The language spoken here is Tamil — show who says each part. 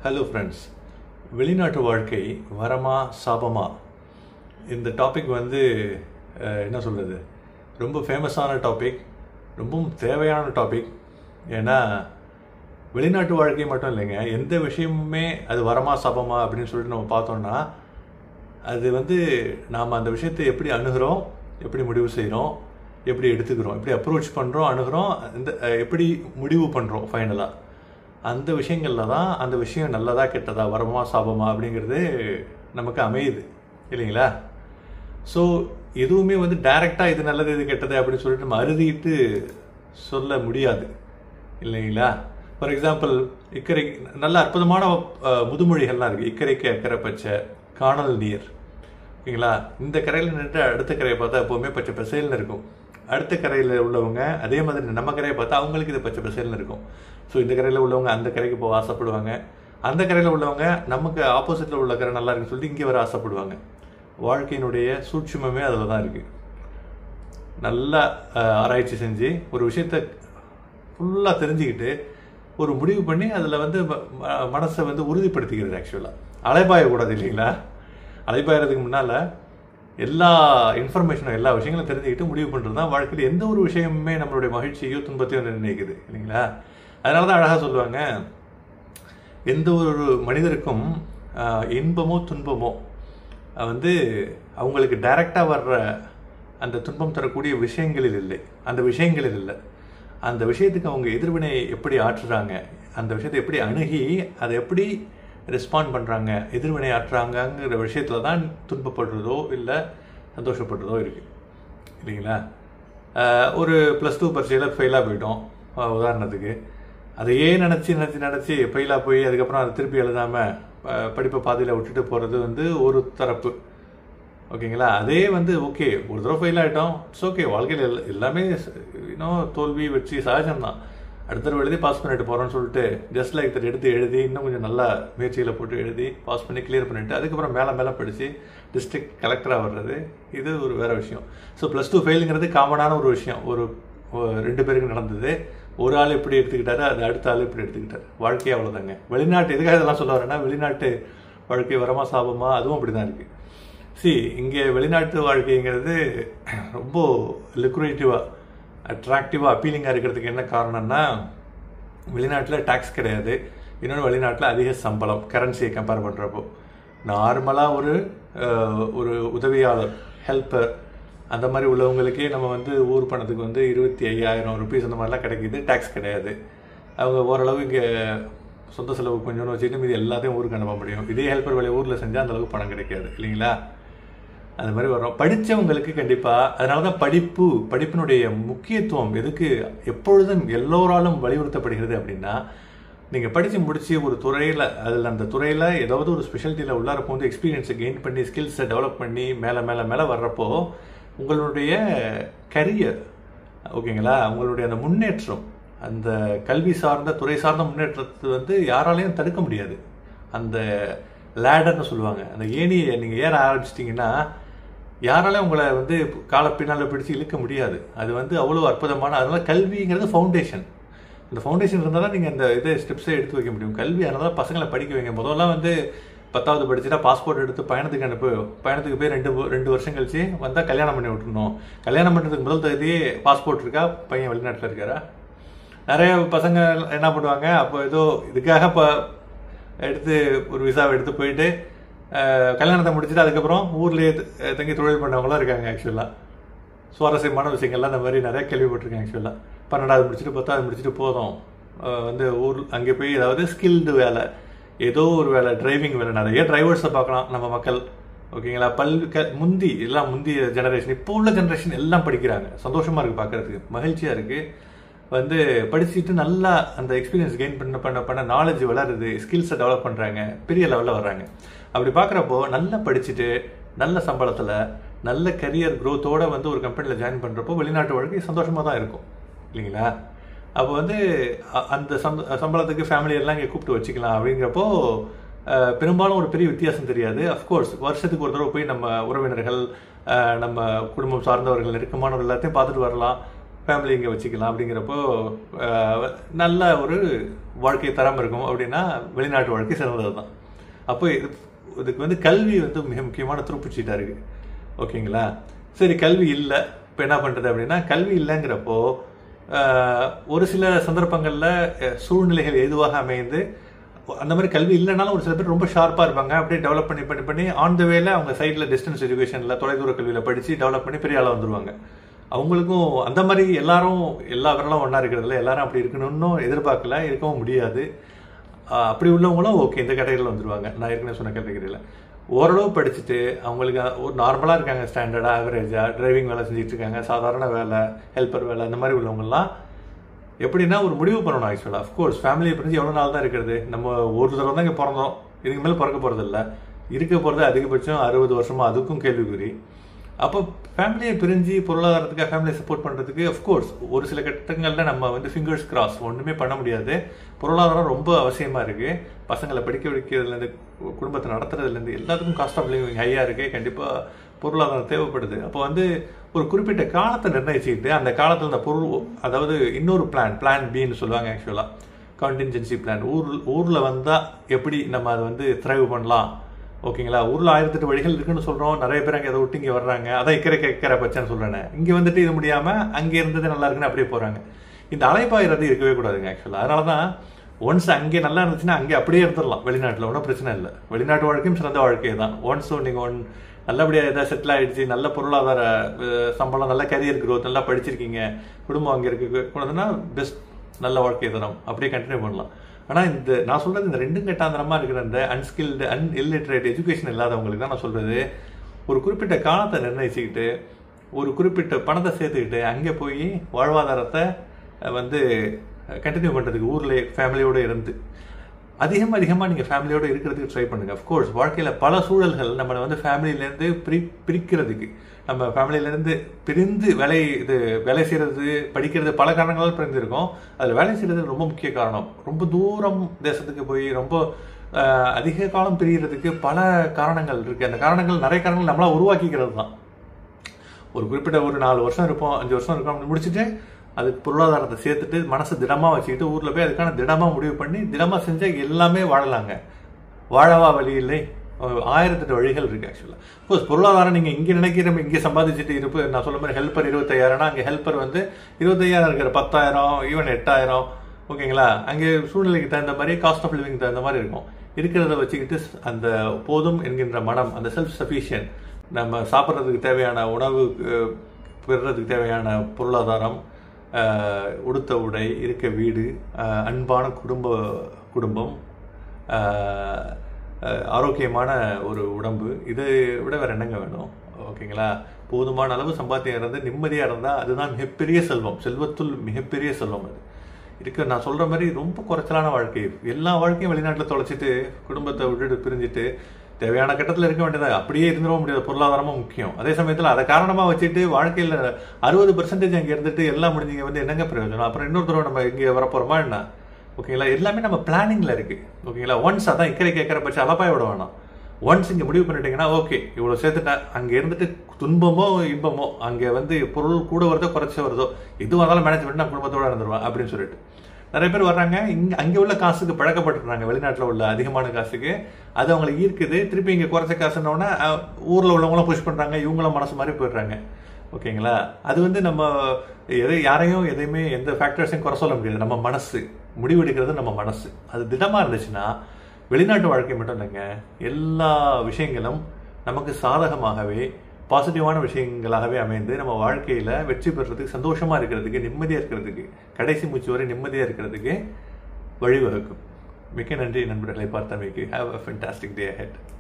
Speaker 1: ஹலோ ஃப்ரெண்ட்ஸ் வெளிநாட்டு வாழ்க்கை வரமா சாபமா இந்த டாபிக் வந்து அஹ், என்ன சொல்கிறது ரொம்ப ஃபேமஸான டாபிக் ரொம்பவும் தேவையான டாபிக் ஏன்னா வெளிநாட்டு வாழ்க்கை மட்டும் இல்லைங்க எந்த விஷயமுமே அது வரமா சாபமா அப்படின்னு சொல்லிட்டு நம்ம பார்த்தோம்னா அது வந்து நாம் அந்த விஷயத்தை எப்படி அணுகிறோம் எப்படி முடிவு செய்கிறோம் எப்படி எடுத்துக்கிறோம் எப்படி அப்ரோச் பண்ணுறோம் அணுகிறோம் இந்த அஹ், எப்படி முடிவு பண்ணுறோம் ஃபைனலாக அந்த விஷயங்களில் தான் அந்த விஷயம் நல்லதா கெட்டதா வரமா சாபமா அப்படிங்கிறது நமக்கு அமையுது இல்லைங்களா ஸோ எதுவுமே வந்து டைரெக்டாக இது நல்லது இது கெட்டது அப்படின்னு சொல்லிட்டு நம்ம அறுதிட்டு சொல்ல முடியாது இல்லைங்களா ஃபார் எக்ஸாம்பிள் இக்கரை நல்ல அற்புதமான அஹ், முதுமொழிகள்லாம் இருக்குது இக்கரைக்கு அக்கறை பச்சை காணல் நீர் ஓகேங்களா இந்த கரையில் நின்று அடுத்த கரையை பார்த்தா எப்போவுமே பச்சை பசேல்னு இருக்கும் அடுத்த கரையில் உள்ளவங்க அதே மாதிரி நம்ம கரையை பார்த்தா அவங்களுக்கு இது பச்சை பசேல்னு இருக்கும் ஸோ இந்த கரையில் உள்ளவங்க அந்த கரைக்கு போக ஆசைப்படுவாங்க அந்த கரையில் உள்ளவங்க நமக்கு ஆப்போசிட்டில் உள்ள கரை நல்லா இருக்குன்னு சொல்லிட்டு இங்கே வர ஆசைப்படுவாங்க வாழ்க்கையினுடைய சூட்சுமமே அதில் தான் இருக்குது நல்லா அஹ், ஆராய்ச்சி செஞ்சு ஒரு விஷயத்த ஃபுல்லாக தெரிஞ்சுக்கிட்டு ஒரு முடிவு பண்ணி அதில் வந்து ம- ம- மனசை வந்து உறுதிப்படுத்திக்கிறது ஆக்சுவலாக அலைபாயக்கூடாது இல்லைங்களா அலைபாயறதுக்கு முன்னால் எல்லா இன்ஃபர்மேஷனும் எல்லா விஷயங்களும் தெரிஞ்சுக்கிட்டு முடிவு பண்ணுறது தான் வாழ்க்கையில் எந்த ஒரு விஷயமுமே நம்மளுடைய மகிழ்ச்சியோ துன்பத்தையோ நிர்ணயிக்குது இல்லைங்களா அதனால தான் அழகாக சொல்லுவாங்க எந்த ஒரு மனிதருக்கும் ஆஹ், இன்பமோ துன்பமோ அஹ், வந்து அவங்களுக்கு டைரக்டாக வர்ற அந்த துன்பம் தரக்கூடிய விஷயங்களில் இல்லை அந்த விஷயங்களில் இல்லை அந்த விஷயத்துக்கு அவங்க எதிர்வினை எப்படி ஆற்றுறாங்க அந்த விஷயத்தை எப்படி அணுகி அதை எப்படி ரெஸ்பாண்ட் பண்ணுறாங்க எதிர்வினை ஆற்றுறாங்கங்கிற விஷயத்துல தான் துன்பப்படுறதோ இல்லை சந்தோஷப்படுறதோ இருக்குது இல்லைங்களா ஆஹ் ஒரு ப்ளஸ் டூ பரீட்சையில் ஃபெயிலாக போயிட்டோம் ஆஹ் உதாரணத்துக்கு அதையே நினச்சி நினச்சி நினச்சி ஃபெயிலாக போய் அதுக்கப்புறம் அதை திருப்பி எழுதாமல் படிப்பை பாதியில் விட்டுட்டு போகிறது வந்து ஒரு தரப்பு ஓகேங்களா அதே வந்து ஓகே ஒரு தடவை ஃபெயில் ஆகிட்டோம் இட்ஸ் ஓகே வாழ்க்கையில் எல் எல்லாமே இன்னும் தோல்வி வெற்றி சகஜம்தான் அடுத்த தடவை எழுதி பாஸ் பண்ணிட்டு போகிறோம்னு சொல்லிட்டு ஜஸ்ட் லைக் தட் எடுத்து எழுதி இன்னும் கொஞ்சம் நல்லா முயற்சிகளை போட்டு எழுதி பாஸ் பண்ணி கிளியர் பண்ணிட்டு அதுக்கப்புறம் மேலே மேலே படித்து டிஸ்ட்ரிக்ட் கலெக்டராக வர்றது இது ஒரு வேற விஷயம் ஸோ ப்ளஸ் டூ ஃபெயிலுங்கிறது காமனான ஒரு விஷயம் ஒரு ஒரு ரெண்டு பேருக்கு நடந்தது ஒரு ஆள் இப்படி எடுத்துக்கிட்டாரு அது அடுத்த ஆள் இப்படி எடுத்துக்கிட்டாரு வாழ்க்கையே அவ்வளோதாங்க வெளிநாட்டு எதுக்காக இதெல்லாம் சொல்ல வரேன்னா வெளிநாட்டு வாழ்க்கை வரமா சாபமா அதுவும் அப்படி தான் இருக்குது சி இங்கே வெளிநாட்டு வாழ்க்கைங்கிறது ரொம்ப லுக்ரேட்டிவாக அட்ராக்டிவாக அப்பீலிங்காக இருக்கிறதுக்கு என்ன காரணம்னா வெளிநாட்டில் டேக்ஸ் கிடையாது இன்னொன்று வெளிநாட்டில் அதிக சம்பளம் கரன்சியை கம்பேர் பண்ணுறப்போ நார்மலாக ஒரு அஹ், ஒரு உதவியாளர் ஹெல்ப்பர் அந்த மாதிரி உள்ளவங்களுக்கே நம்ம வந்து ஊர் பணத்துக்கு வந்து இருபத்தி ஐயாயிரம் ருபீஸ் அந்த மாதிரிலாம் கிடைக்குது டேக்ஸ் கிடையாது அவங்க ஓரளவு இங்கே சொந்த செலவு கொஞ்சம் வச்சுட்டு மீதி எல்லாத்தையும் ஊருக்கு அனுப்ப முடியும் இதே ஹெல்ப்பர் வேலையை ஊரில் செஞ்சால் அந்த அளவுக்கு பணம் கிடைக்காது இல்லைங்களா அது மாதிரி வரும் படித்தவங்களுக்கு கண்டிப்பாக அதனால தான் படிப்பு படிப்பினுடைய முக்கியத்துவம் எதுக்கு எப்பொழுதும் எல்லோராலும் வலியுறுத்தப்படுகிறது அப்படின்னா நீங்கள் படித்து முடிச்சு ஒரு துறையில் அதில் அந்த துறையில் ஏதாவது ஒரு ஸ்பெஷாலிட்டியில் உள்ளார போந்து எக்ஸ்பீரியன்ஸை கெயின் பண்ணி ஸ்கில்ஸை டெவலப் பண்ணி மேலே மேலே மேலே வர்றப்போ உங்களுடைய கரியர் ஓகேங்களா உங்களுடைய அந்த முன்னேற்றம் அந்த கல்வி சார்ந்த துறை சார்ந்த முன்னேற்றத்தை வந்து யாராலையும் தடுக்க முடியாது அந்த லேடர்னு சொல்லுவாங்க அந்த ஏணியை நீங்கள் ஏற ஆரம்பிச்சிட்டிங்கன்னா யாராலையும் உங்களை வந்து கால பின்னால் பிடிச்சு இழுக்க முடியாது அது வந்து அவ்வளோ அற்புதமான அதனால கல்விங்கிறது ஃபவுண்டேஷன் இந்த ஃபவுண்டேஷன் இருந்தால் தான் நீங்கள் இந்த இதை ஸ்டெப்ஸை எடுத்து வைக்க முடியும் கல்வி அதனால தான் பசங்களை படிக்க வைங்க முதல்ல வந்து பத்தாவது படிச்சுட்டா பாஸ்போர்ட் எடுத்து பயணத்துக்கு அனுப்பு பயணத்துக்கு போய் ரெண்டு ரெண்டு வருஷம் கழிச்சு வந்தால் கல்யாணம் பண்ணி விட்டுருணும் கல்யாணம் பண்ணுறதுக்கு முதல் தகுதியே பாஸ்போர்ட் இருக்கா பையன் வெளிநாட்டில் இருக்காரா நிறைய பசங்க என்ன பண்ணுவாங்க அப்போ ஏதோ இதுக்காக இப்போ எடுத்து ஒரு விசாவை எடுத்து போயிட்டு அஹ், கல்யாணத்தை முடிச்சுட்டு அதுக்கப்புறம் ஊர்லேயே த- தங்கி தொழில் பண்ணவங்களாம் இருக்காங்க ஆக்சுவலாக சுவாரஸ்யமான விஷயங்கள்லாம் இந்த மாதிரி நிறைய கேள்விப்பட்டிருக்கேன் ஆக்சுவலாக பன்னெண்டாவது முடிச்சுட்டு பத்தாவது முடிச்சுட்டு போதும் அஹ், வந்து ஊர் அங்கே போய் ஏதாவது ஸ்கில்டு வேலை ஏதோ ஒரு வேலை டிரைவிங் வேலை நிறைய டிரைவர்ஸை பார்க்கலாம் நம்ம மக்கள் ஓகேங்களா பல் க முந்தி எல்லாம் முந்திய ஜெனரேஷன் இப்போ உள்ள ஜெனரேஷன் எல்லாம் படிக்கிறாங்க சந்தோஷமா இருக்கு பார்க்கறதுக்கு மகிழ்ச்சியா இருக்கு வந்து படிச்சுட்டு நல்லா அந்த எக்ஸ்பீரியன்ஸ் கெயின் பண்ண பண்ண பண்ண நாலேஜ் வளருது ஸ்கில்ஸை டெவலப் பண்ணுறாங்க பெரிய லெவலில் வர்றாங்க அப்படி பார்க்குறப்போ நல்லா படிச்சுட்டு நல்ல சம்பளத்தில் நல்ல கரியர் க்ரோத்தோட வந்து ஒரு கம்பெனியில் ஜாயின் பண்ணுறப்போ வெளிநாட்டு வாழ்க்கை சந்தோஷமாக தான் இருக்கும் இல்லைங்களா அப்போ வந்து அ- அந்த சம்ப சம்பளத்துக்கு ஃபேமிலி எல்லாம் இங்கே கூப்பிட்டு வச்சுக்கலாம் அப்படிங்கிறப்போ அஹ், பெரும்பாலும் ஒரு பெரிய வித்தியாசம் தெரியாது அஃப்கோர்ஸ் வருஷத்துக்கு ஒரு தடவை போய் நம்ம உறவினர்கள் அஹ், நம்ம குடும்பம் சார்ந்தவர்கள் நெருக்கமானவர்கள் எல்லாத்தையும் பார்த்துட்டு வரலாம் ஃபேமிலி இங்கே வச்சுக்கலாம் அப்படிங்கிறப்போ அஹ், நல்ல ஒரு வாழ்க்கை தரம் இருக்கும் அப்படின்னா வெளிநாட்டு வாழ்க்கை சிறந்தது தான் அப்போ இது இதுக்கு வந்து கல்வி வந்து மிக முக்கியமான துருப்புச்சீட்டாக இருக்குது ஓகேங்களா சரி கல்வி இல்லை இப்போ என்ன பண்ணுறது அப்படின்னா கல்வி இல்லைங்கிறப்போ ஆஹ், ஒரு சில சந்தர்ப்பங்களில் அஹ், சூழ்நிலைகள் எதுவாக அமைந்து அந்த மாதிரி கல்வி இல்லைனாலும் ஒரு சில பேர் ரொம்ப ஷார்ப்பாக இருப்பாங்க அப்படியே டெவலப் பண்ணி பண்ணி பண்ணி ஆன் த வேல அவங்க சைடில் டிஸ்டன்ஸ் எஜுகேஷனில் தொலைதூர கல்வியில் படித்து டெவலப் பண்ணி பெரிய ஆளாக வந்துருவாங்க அவங்களுக்கும் அந்த மாதிரி எல்லாரும் எல்லா விரலும் ஒன்றா இருக்கிறதுல எல்லாரும் அப்படி இருக்கணும்னு எதிர்பார்க்கல இருக்கவும் முடியாது ஆஹ் அப்படி உள்ளவங்களும் ஓகே இந்த கேட்டகரியில் வந்துருவாங்க நான் ஏற்கனவே சொன்ன கேட்டகரியில் ஓரளவு படிச்சுட்டு அவங்களுக்கு ஒரு நார்மலாக இருக்காங்க ஸ்டாண்டர்டாக ஆவரேஜாக டிரைவிங் வேலை செஞ்சுட்டு இருக்காங்க சாதாரண வேலை ஹெல்ப்பர் வேலை அந்த மாதிரி உள்ளவங்கலாம் எப்படின்னா ஒரு முடிவு பண்ணணும் ஆக்சுவலாக அஃப்கோர்ஸ் ஃபேமிலியை பிரிஞ்சு எவ்வளோ நாள் தான் இருக்கிறது நம்ம ஒரு தடவை தான் இங்கே பிறந்தோம் இதுக்கு மேலே பிறக்க போகிறது இல்லை இருக்க போகிறது அதிகபட்சம் அறுபது வருஷமா அதுக்கும் கேள்விக்குறி அப்போ ஃபேமிலியை பிரிஞ்சு பொருளாதாரத்துக்காக ஃபேமிலியை சப்போர்ட் பண்ணுறதுக்கு அஃப்கோர்ஸ் ஒரு சில கட்டங்களில் நம்ம வந்து ஃபிங்கர்ஸ் கிராஸ் ஒன்றுமே பண்ண முடியாது பொருளாதாரம் ரொம்ப அவசியமாக இருக்குது பசங்களை படிக்க வைக்கிறதுலேருந்து குடும்பத்தை நடத்துறதுலேருந்து எல்லாத்துக்கும் காஸ்ட் ஆஃப் லிவிங் ஹையாக இருக்குது கண்டிப்பாக பொருளாதாரம் தேவைப்படுது அப்போ வந்து ஒரு குறிப்பிட்ட காலத்தை நிர்ணயிச்சுக்கிட்டு அந்த காலத்தில் அந்த பொருள் அதாவது இன்னொரு பிளான் பிளான் பின்னு சொல்லுவாங்க ஆக்சுவலாக கான்டின்ஜென்சி பிளான் ஊர் ஊரில் வந்தால் எப்படி நம்ம அதை வந்து த்ரைவ் பண்ணலாம் ஓகேங்களா ஊரில் ஆயிரத்தெட்டு வழிகள் இருக்குன்னு சொல்கிறோம் நிறைய பேர் அங்கே அதை விட்டு இங்கே வர்றாங்க அதான் இக்கரை கேட்கிற பச்சைன்னு சொல்கிறேன் இங்கே வந்துட்டு இது முடியாமல் அங்கே இருந்தது நல்லா இருக்குன்னு அப்படியே போகிறாங்க இந்த அலைப்பாயிறது இருக்கவே கூடாதுங்க ஆக்சுவலாக அதனால தான் ஒன்ஸ் அங்கே நல்லா இருந்துச்சுன்னா அங்கே அப்படியே இருந்துடலாம் வெளிநாட்டில் ஒன்றும் பிரச்சனை இல்லை வெளிநாட்டு வாழ்க்கையும் சிறந்த வாழ்க்கை தான் ஒன்ஸ் நீங்கள் ஒன் நல்லபடியாக ஏதாவது செட்டில் ஆயிடுச்சு நல்ல பொருளாதார அஹ், சம்பளம் நல்ல கரியர் growth நல்லா படிச்சிருக்கீங்க குடும்பம் அங்கே இருக்கு கொண்டதுன்னா பெஸ்ட் நல்ல வாழ்க்கை தரம் அப்படியே கண்டினியூ பண்ணலாம் ஆனால் இந்த நான் சொல்றது இந்த ரெண்டும் கட்டாந்தரமாக இருக்கிற இந்த அன்ஸ்கில்டு அன் இல்லிட்ரேட் எஜுகேஷன் இல்லாதவங்களுக்கு தான் நான் சொல்றது ஒரு குறிப்பிட்ட காலத்தை நிர்ணயிச்சுக்கிட்டு ஒரு குறிப்பிட்ட பணத்தை சேர்த்துக்கிட்டு அங்கே போய் வாழ்வாதாரத்தை அஹ், வந்து கண்டினியூ பண்ணுறதுக்கு ஊரில் ஃபேமிலியோடு இருந்து அதிகமாக அதிகமாக நீங்கள் ஃபேமிலியோடு இருக்கிறதுக்கு ட்ரை பண்ணுங்க அஃப்கோர்ஸ் வாழ்க்கையில் பல சூழல்கள் நம்மளை வந்து ஃபேமிலியிலேருந்து பிரி பிரிக்கிறதுக்கு நம்ம ஃபேமிலியிலேருந்து பிரிந்து வேலை இது வேலை செய்கிறது படிக்கிறது பல காரணங்களால் பிரிந்திருக்கோம் அதில் வேலை செய்கிறது ரொம்ப முக்கிய காரணம் ரொம்ப தூரம் தேசத்துக்கு போய் ரொம்ப ஆஹ், அதிக காலம் பிரியறதுக்கு பல காரணங்கள் இருக்குது அந்த காரணங்கள் நிறைய காரணங்கள் நம்மளா உருவாக்கிக்கிறது தான் ஒரு குறிப்பிட்ட ஒரு நாலு வருஷம் இருப்போம் அஞ்சு வருஷம் இருப்போம் அப்படி முடிச்சுட்டு அதுக்கு பொருளாதாரத்தை சேர்த்துட்டு மனசை திடமா வச்சுக்கிட்டு ஊர்ல போய் அதுக்கான திடமா முடிவு பண்ணி திடமா செஞ்சா எல்லாமே வாழலாங்க வாழவா வழி இல்லை அஹ் ஆயிரத்தெட்டு வழிகள் இருக்கு ஆக்சுவலா கோர்ஸ் பொருளாதாரம் நீங்க இங்க நினைக்கிற இங்க சம்பாதிச்சுட்டு இருப்பு நான் சொல்ல மாதிரி ஹெல்ப்பர் இருபத்தையாயிரம்னா அங்க ஹெல்ப்பர் வந்து இருபத்தையாயிரம் இருக்கிற பத்தாயிரம் ஈவன் எட்டாயிரம் ஓகேங்களா அங்கே சூழ்நிலைக்கு தகுந்த மாதிரி காஸ்ட் ஆஃப் லிவிங் தகுந்த மாதிரி இருக்கும் இருக்கிறத வச்சுக்கிட்டு அந்த போதும் என்கின்ற மனம் அந்த செல்ஃப் சஃபிஷியன்ட் நம்ம சாப்பிட்றதுக்கு தேவையான உணவு அஹ், பெறுறதுக்கு தேவையான பொருளாதாரம் அஹ், உடுத்த உடை இருக்க வீடு அஹ், அன்பான குடும்ப குடும்பம் அஹ், அஹ், ஆரோக்கியமான ஒரு உடம்பு இதை விட வேற என்னங்க வேணும் ஓகேங்களா போதுமான அளவு சம்பாத்தியம் இருந்து நிம்மதியாக இருந்தால் அதுதான் மிகப்பெரிய செல்வம் செல்வத்துள் மிகப்பெரிய செல்வம் அது இருக்கு நான் சொல்ற மாதிரி ரொம்ப குறைச்சலான வாழ்க்கை எல்லா வாழ்க்கையும் வெளிநாட்டில் தொலைச்சிட்டு குடும்பத்தை விட்டுட்டு பிரிஞ்சுட்டு தேவையான கட்டத்தில் இருக்க வேண்டியது அப்படியே இருந்துடவும் முடியாது பொருளாதாரமும் முக்கியம் அதே சமயத்தில் அதை காரணமாக வச்சுட்டு வாழ்க்கையில் அறுபது பர்சன்டேஜ் அங்கே இருந்துட்டு எல்லாம் முடிஞ்சீங்க வந்து என்னங்க பிரயோஜனம் அப்புறம் இன்னொரு தடவை நம்ம இங்கே வரப்போறோமா என்ன ஓகேங்களா எல்லாமே நம்ம பிளானிங்ல இருக்கு ஓகேங்களா ஒன்ஸ் அதான் இக்கரை கேட்குற பட்சம் அலப்பாய விட வேணாம் ஒன்ஸ் இங்கே முடிவு பண்ணிட்டீங்கன்னா ஓகே இவ்வளோ சேர்த்துட்டேன் அங்கே இருந்துட்டு துன்பமோ இன்பமோ அங்கே வந்து பொருள் கூட வருதோ குறைச்சி வருதோ எதுவாக இருந்தாலும் மேனேஜ் பண்ணி நான் குடும்பத்தோட இருந்துருவேன் அப்படின்னு சொல்லிட்டு நிறைய பேர் வர்றாங்க இங்க அங்கே உள்ள காசுக்கு பழக்கப்பட்டுறாங்க வெளிநாட்டில் உள்ள அதிகமான காசுக்கு அது அவங்களை ஈர்க்குது திருப்பி இங்கே குறைச்ச காசுன்னொன்னே ஊரில் உள்ளவங்களும் புஷ் பண்ணுறாங்க இவங்களும் மனசு மாதிரி போயிடுறாங்க ஓகேங்களா அது வந்து நம்ம எதை யாரையும் எதையுமே எந்த ஃபேக்டர்ஸையும் குறை சொல்ல முடியாது நம்ம மனசு முடிவெடுக்கிறது நம்ம மனசு அது திடமாக இருந்துச்சுன்னா வெளிநாட்டு வாழ்க்கை மட்டும் இல்லைங்க எல்லா விஷயங்களும் நமக்கு சாதகமாகவே பாசிட்டிவான விஷயங்களாகவே அமைந்து நம்ம வாழ்க்கையில வெற்றி பெறுறதுக்கு சந்தோஷமா இருக்கிறதுக்கு நிம்மதியா இருக்கிறதுக்கு கடைசி மூச்சு வரை நிம்மதியா இருக்கிறதுக்கு வழிவகுக்கும் மிக்க நன்றி நண்பர்களை பார்த்தமைக்கு have a fantastic day head